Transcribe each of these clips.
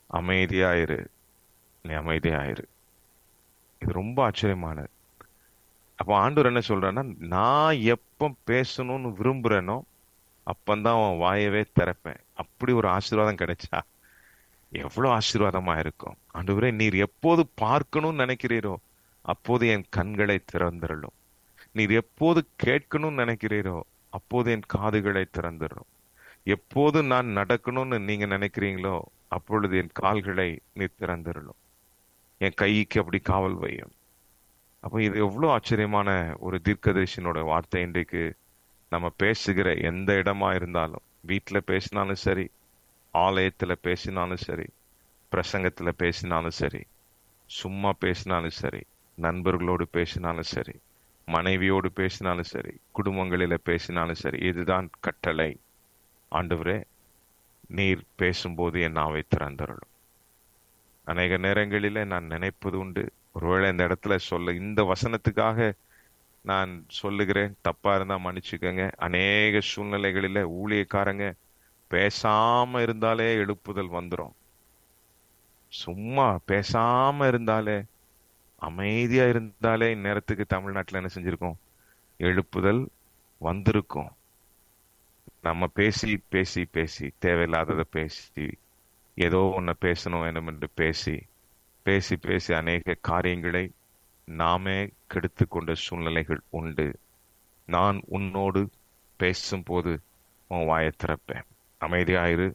அமைதியாயிரு நீ அமைதியாயிரு இது ரொம்ப ஆச்சரியமானது அப்போ ஆண்டவர் என்ன சொல்றாருன்னா நான் எப்போ பேசணும்னு விரும்புறேனோ அப்பந்தான் அவன் வாயவே திறப்பேன் அப்படி ஒரு ஆசீர்வாதம் கிடைச்சா எவ்வளவு ஆசீர்வாதமா இருக்கும் ஆண்டவரே நீர் எப்போது பார்க்கணும்னு நினைக்கிறீரோ அப்போது என் கண்களை திறந்துடலும் நீர் எப்போது கேட்கணும்னு நினைக்கிறீரோ அப்போது என் காதுகளை திறந்துடும் எப்போது நான் நடக்கணும்னு நீங்க நினைக்கிறீங்களோ அப்பொழுது என் கால்களை நீர் திறந்துடலும் என் கைக்கு அப்படி காவல் வையும் அப்போ இது எவ்வளவு ஆச்சரியமான ஒரு தீர்க்கதரிசனோட வார்த்தை இன்றைக்கு நம்ம பேசுகிற எந்த இடமா இருந்தாலும் வீட்டுல பேசினாலும் சரி ஆலயத்துல பேசினாலும் சரி பிரசங்கத்துல பேசினாலும் சரி சும்மா பேசினாலும் சரி நண்பர்களோடு பேசினாலும் சரி மனைவியோடு பேசினாலும் சரி குடும்பங்களில பேசினாலும் சரி இதுதான் கட்டளை ஆண்டவரே நீர் பேசும்போது என் நாவை திறந்தருளும் அநேக நேரங்களில நான் நினைப்பது உண்டு ஒருவேளை இந்த இடத்துல சொல்ல இந்த வசனத்துக்காக நான் சொல்லுகிறேன் தப்பா இருந்தா மன்னிச்சுக்கோங்க அநேக சூழ்நிலைகளில ஊழியக்காரங்க பேசாம இருந்தாலே எழுப்புதல் வந்துடும் சும்மா பேசாம இருந்தாலே அமைதியா இருந்தாலே இந்நேரத்துக்கு தமிழ்நாட்டுல என்ன செஞ்சிருக்கோம் எழுப்புதல் வந்திருக்கும் நம்ம பேசி பேசி பேசி தேவையில்லாததை பேசி ஏதோ ஒன்ன பேசணும் வேணும் என்று பேசி பேசி பேசி அநேக காரியங்களை நாமே கெடுத்து கொண்ட சூழ்நிலைகள் உண்டு நான் உன்னோடு பேசும்போது உன் வாயை திறப்பேன் அமைதியாயிரு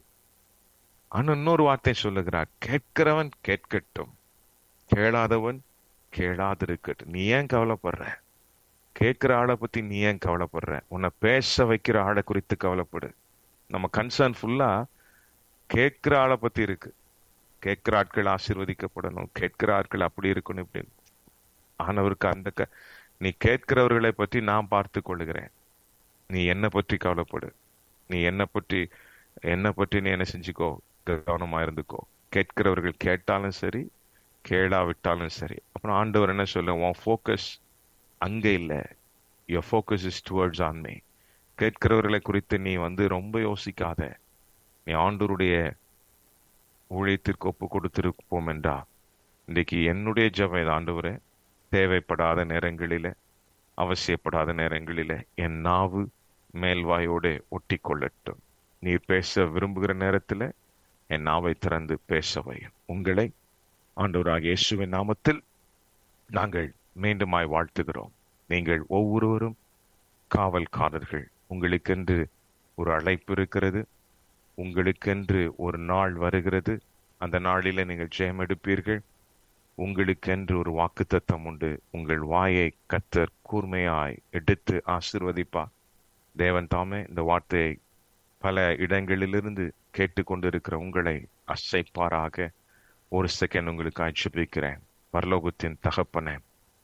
ஆனா இன்னொரு வார்த்தை சொல்லுகிறார் கேட்கிறவன் கேட்கட்டும் கேளாதவன் கேளாதிருக்கட்டும் நீ ஏன் கவலைப்படுற கேட்கிற ஆளை பத்தி நீ ஏன் கவலைப்படுற உன்னை பேச வைக்கிற ஆளை குறித்து கவலைப்படு நம்ம கன்சர்ன் ஃபுல்லா கேட்கிற ஆளை பத்தி இருக்கு கேட்கிற ஆட்கள் ஆசீர்வதிக்கப்படணும் கேட்கிற ஆட்கள் அப்படி இருக்கணும் இப்படி ஆனவருக்கு அந்த க நீ கேட்கிறவர்களை பற்றி நான் பார்த்து கொள்ளுகிறேன் நீ என்ன பற்றி கவலைப்படு நீ என்ன பற்றி என்ன பற்றி நீ என்ன செஞ்சுக்கோ கவனமா இருந்துக்கோ கேட்கிறவர்கள் கேட்டாலும் சரி கேளாவிட்டாலும் சரி அப்புறம் ஆண்டவர் என்ன சொல்ல உன் ஃபோக்கஸ் அங்க இல்ல your focus is towards on me கேட்கிறவர்களை குறித்து நீ வந்து ரொம்ப யோசிக்காத நீ ஆண்டவருடைய ஊழியத்திற்கு ஒப்பு கொடுத்திருப்போம் என்றா இன்றைக்கு என்னுடைய ஜபம் இது ஆண்டவரே தேவைப்படாத நேரங்களில அவசியப்படாத நேரங்களில என் நாவு மேல்வாயோட ஒட்டி கொள்ளட்டும் நீர் பேச விரும்புகிற நேரத்துல என் நாவை திறந்து பேச வையும் உங்களை ஆண்டவராக இயேசுவின் நாமத்தில் நாங்கள் மீண்டுமாய் வாழ்த்துகிறோம் நீங்கள் ஒவ்வொருவரும் காவல்காரர்கள் உங்களுக்கென்று ஒரு அழைப்பு இருக்கிறது உங்களுக்கென்று ஒரு நாள் வருகிறது அந்த நாளில நீங்கள் ஜெயம் எடுப்பீர்கள் உங்களுக்கென்று ஒரு வாக்குத்தத்தம் உண்டு உங்கள் வாயை கத்தர் கூர்மையாய் எடுத்து ஆசிர்வதிப்பா தேவன் தாமே இந்த வார்த்தையை பல இடங்களிலிருந்து கேட்டுக்கொண்டிருக்கிற உங்களை அசைப்பாராக ஒரு செகண்ட் உங்களுக்கு ஆட்சேபிக்கிறேன் பரலோகத்தின் தகப்பனே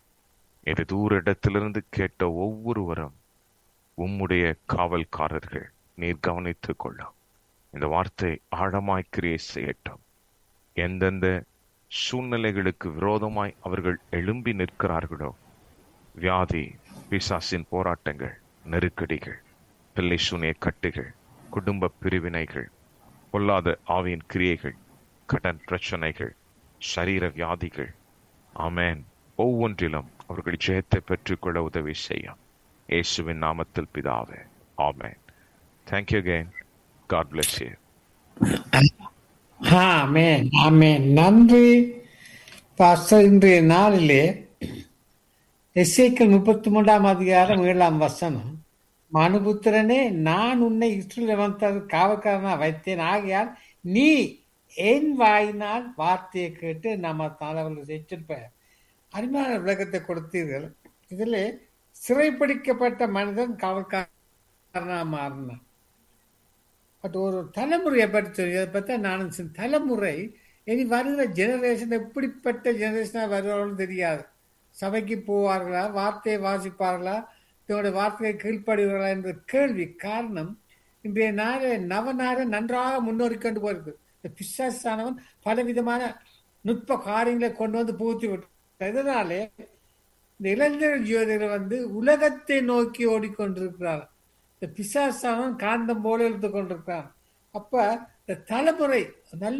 இது தூர இடத்திலிருந்து கேட்ட ஒவ்வொருவரும் உம்முடைய காவல்காரர்கள் நீர் கவனித்துக் கொள்ளும் இந்த வார்த்தை ஆழமாய் கிரியை செய்யட்டும் எந்தெந்த சூழ்நிலைகளுக்கு விரோதமாய் அவர்கள் எழும்பி நிற்கிறார்களோ வியாதி பிசாசின் போராட்டங்கள் நெருக்கடிகள் பிள்ளை சூனிய கட்டுகள் குடும்ப பிரிவினைகள் பொல்லாத ஆவியின் கிரியைகள் கடன் பிரச்சனைகள் சரீர வியாதிகள் ஆமேன் ஒவ்வொன்றிலும் அவர்கள் ஜெயத்தை பெற்றுக்கொள்ள உதவி செய்யும் இயேசுவின் நாமத்தில் பிதாவே ஆமேன் thank you again God bless you ஆமேன் ஆமேன் நன்றி பாஸ்டர் இன்றைய நாளிலே எஸ்ஐக்கள் முப்பத்தி மூன்றாம் அதிகாரம் ஏழாம் வசனம் மனுபுத்திரனே நான் உன்னை இஸ்ரேல் வந்தது காவல்காரனா வைத்தேன் ஆகையால் நீ என் வாயினால் வார்த்தையை கேட்டு நம்ம தலைவர்கள் எச்சரிப்ப அருமையான விளக்கத்தை கொடுத்தீர்கள் இதில் சிறைப்பிடிக்கப்பட்ட மனிதன் காவல்காரனா மாறினான் பட் ஒரு தலைமுறையை பற்றி சொல்லி அதை பற்றி நான் சில தலைமுறை இனி வருகிற ஜெனரேஷன் எப்படிப்பட்ட ஜெனரேஷனாக வருவார்கள்னு தெரியாது சபைக்கு போவார்களா வார்த்தையை வாசிப்பார்களா இதனுடைய வார்த்தையை கீழ்ப்படுவார்களா என்ற கேள்வி காரணம் இன்றைய நாள நவநாடு நன்றாக முன்னோறி கொண்டு போயிருக்கு இந்த பிசாசானவன் பலவிதமான நுட்ப காரியங்களை கொண்டு வந்து புகுத்தி விட்டு இதனாலே இந்த இளைஞர் ஜோதிடர் வந்து உலகத்தை நோக்கி ஓடிக்கொண்டிருக்கிறார் இந்த பிசாசானவன் காந்தம் போல இழுத்து கொண்டிருக்கிறான் அப்ப இந்த தலைமுறை நல்ல